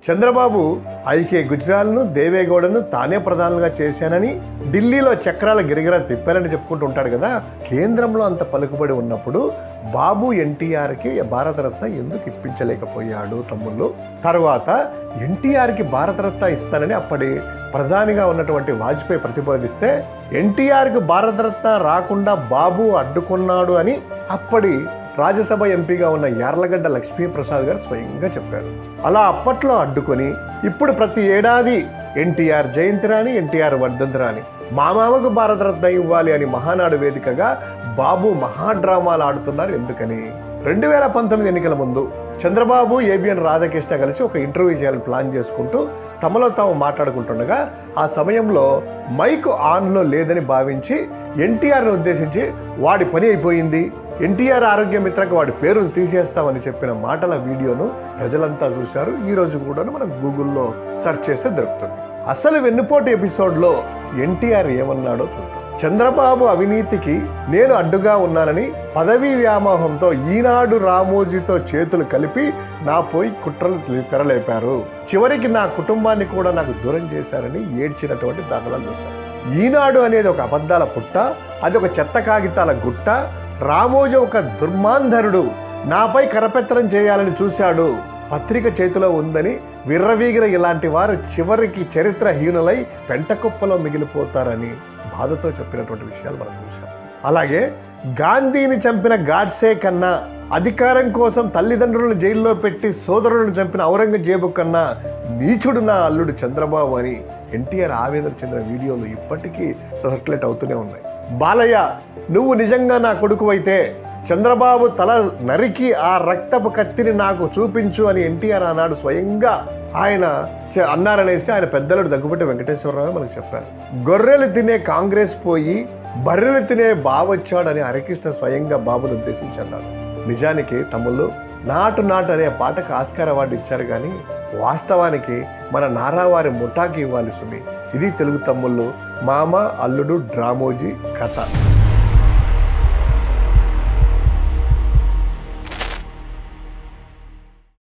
Chandrababu IK గుజరాల్ను దేవేగౌడను తానే ప్రధానంగా చేశానని ఢిల్లీలో చక్రాల గిరిగిరా తిప్పారని చెప్పుకుంటూ ఉంటాడు కదా కేంద్రంలో అంత పలుకుబడి ఉన్నప్పుడు బాబు ఎన్టీఆర్కి భారతరత్న ఎందుకు ఇప్పించలేకపోయాడు తమ్ముళ్ళు తర్వాత ఎన్టీఆర్కి భారతరత్న ఇస్తానని అప్పటి ప్రధానిగా ఉన్నటువంటి వాజ్పేయి ప్రతిపాదిస్తే ఎన్టీఆర్కి భారతరత్న రాకుండా బాబు అడ్డుకున్నాడు అని అప్పటి రాజ్యసభ ఎంపీగా ఉన్న యార్లగడ్డ లక్ష్మీప్రసాద్ గారు స్వయంగా చెప్పారు అలా అప్పట్లో అడ్డుకొని ఇప్పుడు ప్రతి ఏడాది ఎన్టీఆర్ జయంతి రాని ఎన్టీఆర్ వర్ధంతి రాని మా మామకు భారతరత్న ఇవ్వాలి అని మహానాడు వేదికగా బాబు మహాడ్రామాలు ఆడుతున్నారు ఎందుకని రెండు వేల పంతొమ్మిది ఎన్నికల ముందు చంద్రబాబు ఏబిఎన్ రాధాకృష్ణ కలిసి ఒక ఇంటర్వ్యూ చేయాలని ప్లాన్ చేసుకుంటూ తమలో తాము మాట్లాడుకుంటుండగా ఆ సమయంలో మైక్ ఆన్లో లేదని భావించి ఎన్టీఆర్ని ఉద్దేశించి వాడి పని అయిపోయింది ఎన్టీఆర్ ఆరోగ్య మిత్రకు వాడి పేరును తీసేస్తామని చెప్పిన మాటల వీడియోను ప్రజలంతా చూశారు ఈ రోజు కూడా మనం గూగుల్లో సెర్చ్ చేస్తే దొరుకుతుంది అసలు వెన్నుపోటు ఎపిసోడ్లో ఎన్టీఆర్ ఏమన్నాడో చూద్దాం చంద్రబాబు అవినీతికి నేను అడ్డుగా ఉన్నానని పదవీ వ్యామోహంతో ఈనాడు రామోజీతో చేతులు కలిపి నా పోయి కుట్రలు తెరలేపారు చివరికి నా కుటుంబాన్ని కూడా నాకు దూరం చేశారని ఏడ్చినటువంటి దాఖలాలు చూశారు ఈనాడు అనేది ఒక అబద్ధాల పుట్ట అది ఒక చెత్త కాగితాల గుట్ట రామోజీ ఒక దుర్మాంధరుడు నాపై కరపెత్తనం చేయాలని చూశాడు పత్రిక చేతిలో ఉందని విర్రవీగిన ఇలాంటి వారు చివరికి చరిత్రహీనులై పెంటకుప్పలో మిగిలిపోతారని బాధతో చెప్పినటువంటి విషయాలు మనం చూసాం అలాగే గాంధీని చంపిన గాడ్సే కన్నా అధికారం కోసం తల్లిదండ్రులను జైల్లో పెట్టి సోదరులను చంపిన ఔరంగజేబు కన్నా నీచుడు నా అల్లుడు చంద్రబాబు అని ఎన్టీఆర్ ఆవేదన చెందిన వీడియోలు ఇప్పటికీ సర్క్యులేట్ అవుతూనే ఉన్నాయి బాలయ్య నువ్వు నిజంగా నా కొడుకు అయితే చంద్రబాబు తల నరికి ఆ రక్తపు కత్తిని నాకు చూపించు అని ఎన్టీఆర్ ఆనాడు స్వయంగా ఆయన చె- అన్నారనేసి ఆయన పెద్దలుడు దగ్గుబట్టి వెంకటేశ్వరరావు మనకు చెప్పారు గొర్రెలు తినే కాంగ్రెస్ పోయి బర్రెలు తినే బావొచ్చాడని హరికృష్ణ స్వయంగా బాబును ఉద్దేశించి అన్నాడు నిజానికి తమ్ముళ్ళు నాటు నాటు అనే పాటకు ఆస్కార్ అవార్డు ఇచ్చారు కానీ వాస్తవానికి మన నారావారి ముఠాకి ఇవ్వాలి సుమి ఇది తెలుగు తమ్ముళ్ళు మామ అల్లుడు డ్రామోజీ కథ